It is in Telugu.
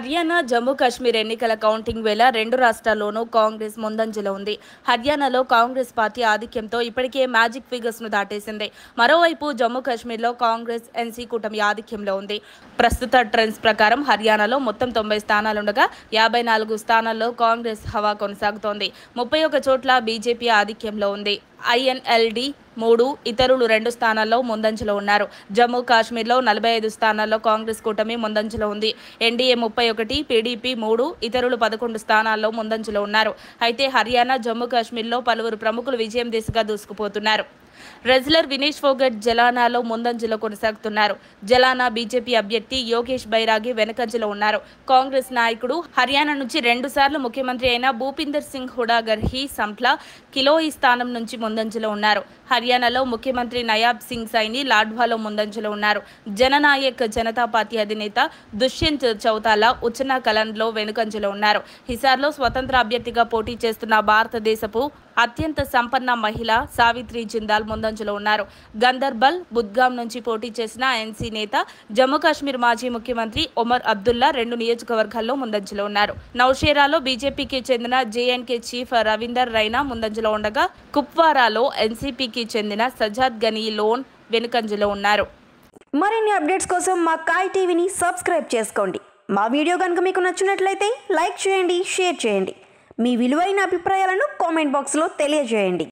హర్యానా జమ్మూ కాశ్మీర్ ఎన్నికల కౌంటింగ్ వేళ రెండు రాష్ట్రాల్లోనూ కాంగ్రెస్ ముందంజలో ఉంది హర్యానాలో కాంగ్రెస్ పార్టీ ఆధిక్యంతో ఇప్పటికే మ్యాజిక్ ఫిగర్స్ ను దాటేసింది మరోవైపు జమ్మూ కాశ్మీర్లో కాంగ్రెస్ ఎన్సీ కూటమి ఆధిక్యంలో ఉంది ప్రస్తుత ట్రెండ్స్ ప్రకారం హర్యానాలో మొత్తం తొంభై స్థానాలుండగా యాభై నాలుగు స్థానాల్లో కాంగ్రెస్ హవా కొనసాగుతోంది ముప్పై ఒక చోట్ల బీజేపీ ఆధిక్యంలో ఉంది ఐఎన్ఎల్డి మూడు ఇతరులు రెండు స్థానాల్లో ముందంజలో ఉన్నారు జమ్మూ కాశ్మీర్లో నలభై ఐదు స్థానాల్లో కాంగ్రెస్ కూటమి ముందంజలో ఉంది ఎన్డీఏ ముప్పై ఒకటి పీడీపీ మూడు ఇతరులు పదకొండు స్థానాల్లో ముందంజలో ఉన్నారు అయితే హర్యానా జమ్మూ కాశ్మీర్లో పలువురు ప్రముఖులు విజయం దిశగా దూసుకుపోతున్నారు రెజ్లర్ వినేష్ ఫోగట్ జలానాలో ముందంజలో కొనసాగుతున్నారు జలానా బీజేపీ అభ్యర్థి యోగేష్ బైరాగి వెనకంజలో ఉన్నారు కాంగ్రెస్ నాయకుడు హర్యానా నుంచి రెండు సార్లు ముఖ్యమంత్రి అయిన భూపిందర్ సింగ్ హుడా గర్హి సంప్లా కిలోయి స్థానం నుంచి ముందంజలో ఉన్నారు హర్యానాలో ముఖ్యమంత్రి నయాబ్ సింగ్ సైని లాడ్వాలో ముందంజలో ఉన్నారు జననాయక్ జనతా పార్టీ అధినేత దుష్యంత్ చౌతాలా ఉచ్చనా కలన్లో వెనుకంజలో ఉన్నారు హిసార్లో స్వతంత్ర అభ్యర్థిగా పోటీ చేస్తున్న భారతదేశపు అత్యంత సంపన్న మహిళ సావిత్రి జిందాల్ ముందంజలో ఉన్నారు గందర్బల్ బుద్గాం నుంచి పోటీ చేసిన ఎన్సీ నేత జమ్మూ కాశ్మీర్ మాజీ ముఖ్యమంత్రి ఒమర్ అబ్దుల్లా రెండు నియోజకవర్గాల్లో ముందంజలో ఉన్నారు నౌషేరాలో బీజేపీకి చెందిన జేఎన్కే చీఫ్ రవీందర్ రైనా ముందంజలో ఉండగా కుప్వారాలో ఎన్సీపీకి చెందిన సజాద్ గనీ లోన్ వెనుకంజలో ఉన్నారు మరిన్ని అప్డేట్స్ కోసం మా కాయ్ టీవీని సబ్స్క్రైబ్ చేసుకోండి మా వీడియో కనుక మీకు నచ్చినట్లయితే లైక్ చేయండి షేర్ చేయండి మీ విలువైన అభిప్రాయాలను కామెంట్ బాక్స్లో తెలియజేయండి